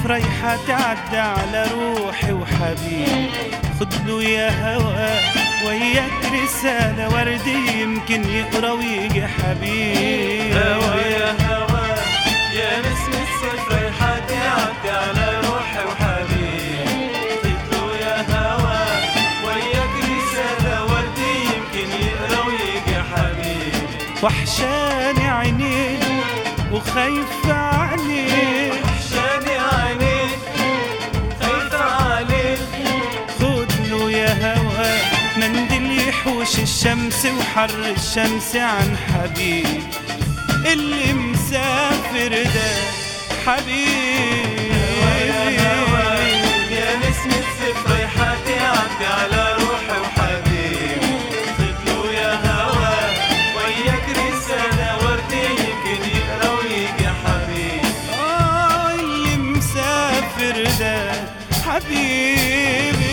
ريحة تعدى على روحي وحبيبي خد له يا هوا وياك رسالة وردي يمكن يقرا ويجي حبيبي هوا يا هوا يا نسمة صيف ريحة تعدي على روحي وحبيبي خدله يا هوا وياك رسالة وردي يمكن يقرا ويجي حبيبي وحشاني عينيك وخايفة عليك وحشاني عينيك خايفة عليك خد له يا هوا منديل يحوش الشمس وحر الشمس عن حبيب اللي مسافر ده حبيبي يا هوا يا نسمة صيف ريحة تعدي على روحي وحبيبي خدله يا هوا وياك رسالة وردي يمكن يقرا ويجي حبيبي آه اللي مسافر ده حبيبي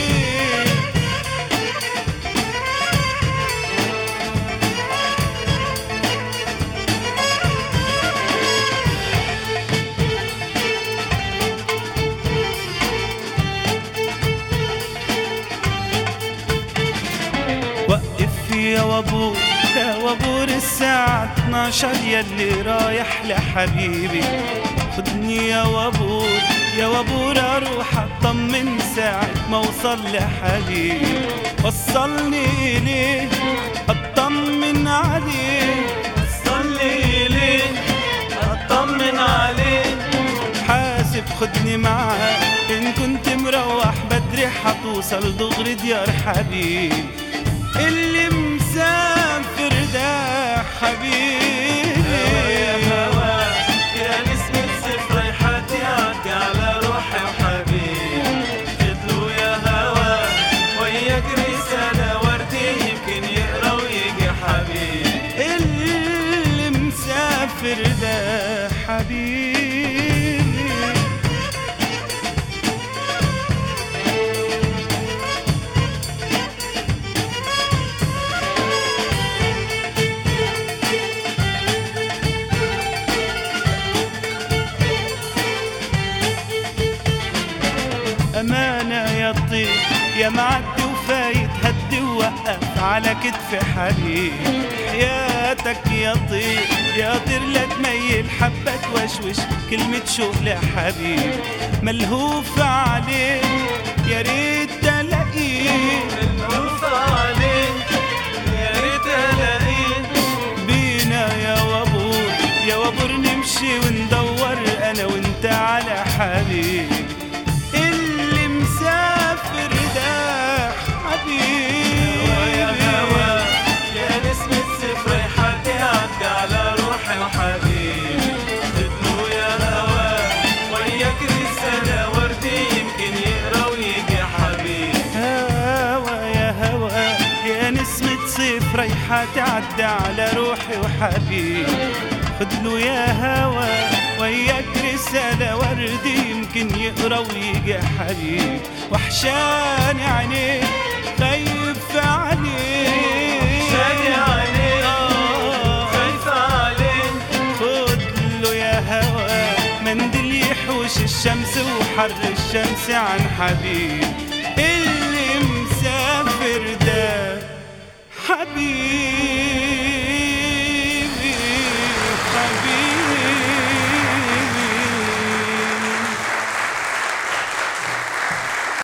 وقف يا وابور يا وابور الساعة 12 يلي رايح لحبيبي خدني يا وابور يا وابور اروح اطمن ساعة ما اوصل لحبيبي وصلني اليه اطمن عليه صلي ليه اطمن عليك حاسب خدني معاك ان كنت مروح بدري حتوصل دغري ديار حبيبي اللي مسافر ده حبيبي يا هوا يا نسمة صيف ريحة تعدي على روحي وحبيبي خدله يا هوا وياك رسالة وردي يمكن يقرا ويجي حبيبي اللي مسافر ده حبيبي أمانة يا طير يا معدي وفايت هدي ووقف على كتف حبيب حياتك يا طير يا طير لا تميل حبة توشوش كلمة شوق لحبيب ملهوف عليك يا ريت تلاقيه الملوف عليك يا ريت الاقيك بينا يا وابور يا وابور نمشي وندور انا وانت على حبيب اللي مسافر ده يا هوا حبيبي يا نسمة صيف ريحة تعدي على روحي وحبيبي خدله يا هوا وياك رسالة وردي يمكن يقرا ويجي حبيبي هوا يا هوا يا نسمة صيف ريحة تعدي على روحي وحبيبي خدله يا هوا وياك رسالة وردي يمكن يقرا ويجي حبيب وحشاني عينيك خايف عليك شادي عليك آه. خايفة عليك خد له يا هوا منديل يحوش الشمس وحر الشمس عن حبيب اللي مسافر ده حبيب